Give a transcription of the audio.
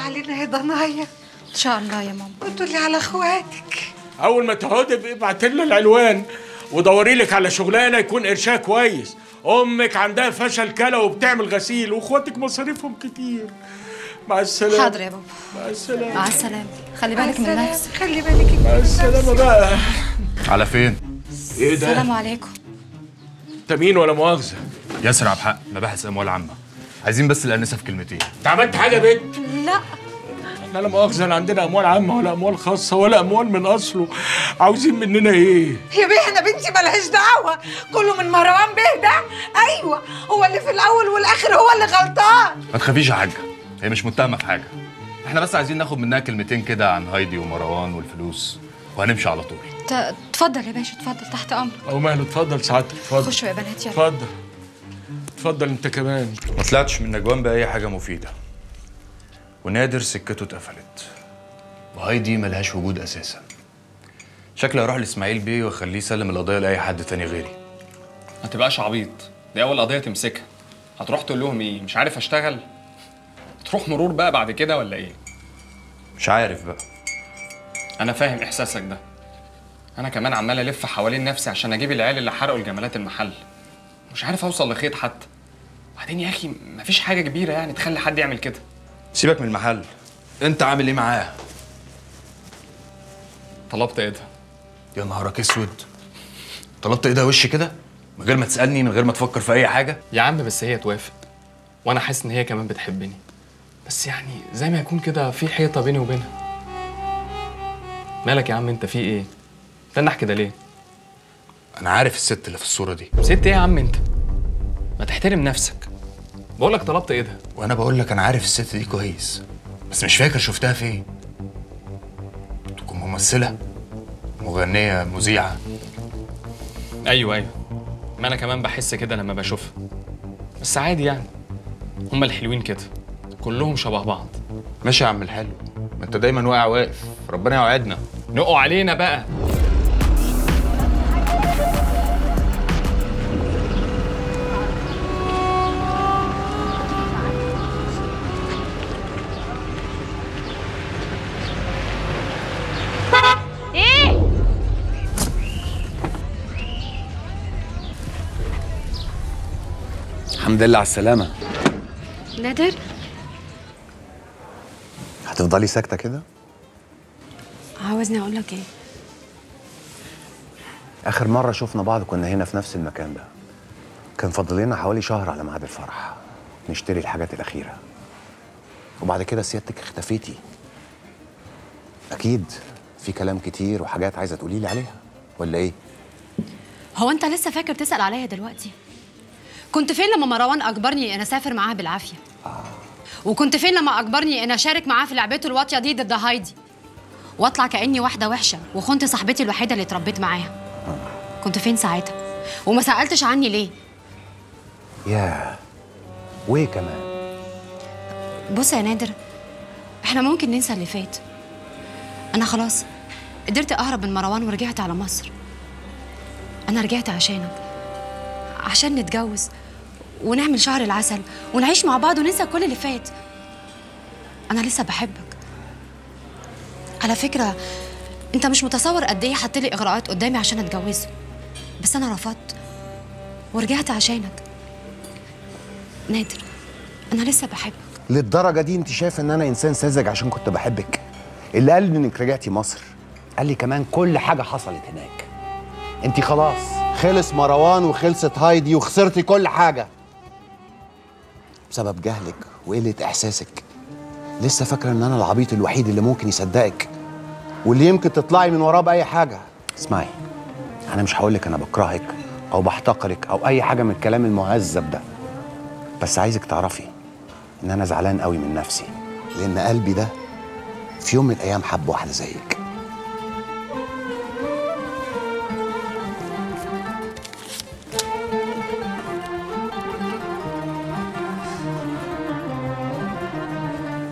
علينا يا ضنايا ان شاء الله يا ماما وتقولي على اخواتك اول ما تقعدي ابقي ابعتي لنا العنوان ودوري لك على شغلانه يكون قرشها كويس امك عندها فشل كلى وبتعمل غسيل واخواتك مصاريفهم كتير مع السلامه حاضر يا بابا مع السلامه مع السلامه خلي بالك من السلام. نفسك خلي بالك مع السلامه بقى على فين؟ ايه ده السلام عليكم انت مين ولا مؤاخذه ياسر عبد الحق مباحث اموال عامه عايزين بس الانسه في كلمتين انت عملت حاجه يا بنت لا احنا لا مؤاخذه لا عندنا اموال عامه ولا اموال خاصه ولا اموال من اصله عاوزين مننا ايه يا بيه انا بنتي ملهاش دعوه كله من مروان بيه ده ايوه هو اللي في الاول والاخر هو اللي غلطان ما تخافيش يا حاجه هي مش متهمه في حاجه احنا بس عايزين ناخد منها كلمتين كده عن هايدي ومروان والفلوس وهنمشي على طول ت- اتفضل يا باشا اتفضل تحت امرك او ماله اتفضل سعادتك اتفضل خشوا يا بنات يلا اتفضل اتفضل انت كمان ما طلعتش من نجوان باي حاجه مفيده ونادر سكته اتقفلت وهايدي ملهاش وجود اساسا شكلي هروح لاسماعيل بيه واخليه يسلم القضيه لاي حد تاني غيري ما تبقاش عبيط دي اول قضيه تمسكها هتروح تقول لهم ايه مش عارف اشتغل تروح مرور بقى بعد كده ولا ايه مش عارف بقى انا فاهم احساسك ده انا كمان عمال الف حوالين نفسي عشان اجيب العيال اللي حرقوا الجمالات المحل مش عارف اوصل لخيط حتى بعدين يا اخي مفيش حاجه كبيره يعني تخلي حد يعمل كده سيبك من المحل انت عامل ايه معاه طلبت ايه ده يا نهارك اسود طلبت ايه ده وش كده من غير ما تسالني من غير ما تفكر في اي حاجه يا عم بس هي توافق وانا حاسس ان هي كمان بتحبني بس يعني زي ما يكون كده في حيطه بيني وبينها مالك يا عم انت في ايه تنح كده ليه انا عارف الست اللي في الصوره دي ست ايه يا عم انت ما تحترم نفسك بقول لك طلبت ايه ده وانا بقول لك انا عارف الست دي كويس بس مش فاكر شفتها فين تكون ممثله مغنيه مذيعه ايوه ايوه ما انا كمان بحس كده لما بشوفها بس عادي يعني هما الحلوين كده كلهم شبه بعض ماشي يا عم الحلو ما انت دايما واقع واقف ربنا يوعدنا نقوا علينا بقى الحمد لله على السلامة نادر هتفضلي ساكتة كده؟ عاوزني اقول لك ايه آخر مرة شفنا بعض كنا هنا في نفس المكان ده كان فاضل لنا حوالي شهر على ميعاد الفرح نشتري الحاجات الأخيرة وبعد كده سيادتك اختفيتي أكيد في كلام كتير وحاجات عايزة تقولي لي عليها ولا إيه؟ هو انت لسه فاكر تسال عليا دلوقتي كنت فين لما مروان اجبرني ان اسافر معاه بالعافيه وكنت فين لما اجبرني ان اشارك معاه في لعبته الواطيه دي ضد هايدي واطلع كاني واحده وحشه وخنت صاحبتي الوحيده اللي اتربيت معاها كنت فين ساعتها وما سالتش عني ليه ياه وإيه كمان؟ بص يا نادر احنا ممكن ننسى اللي فات انا خلاص قدرت اهرب من مروان ورجعت على مصر انا رجعت عشانك عشان نتجوز ونعمل شهر العسل ونعيش مع بعض وننسى كل اللي فات انا لسه بحبك على فكره انت مش متصور قد ايه حط لي اغراءات قدامي عشان اتجوزه بس انا رفضت ورجعت عشانك نادر انا لسه بحبك للدرجة دي أنت شايفة إن أنا إنسان ساذج عشان كنت بحبك اللي قال لي إنك رجعتي مصر قال لي كمان كل حاجة حصلت هناك أنت خلاص خلص مروان وخلصت هايدي وخسرتي كل حاجة بسبب جهلك وقلة إحساسك لسه فاكرة إن أنا العبيط الوحيد اللي ممكن يصدقك واللي يمكن تطلعي من وراه بأي حاجة اسمعي أنا مش هقولك أنا بكرهك أو بحتقرك أو أي حاجة من الكلام المهذب ده بس عايزك تعرفي ان انا زعلان قوي من نفسي لان قلبي ده في يوم من الايام حب واحده زيك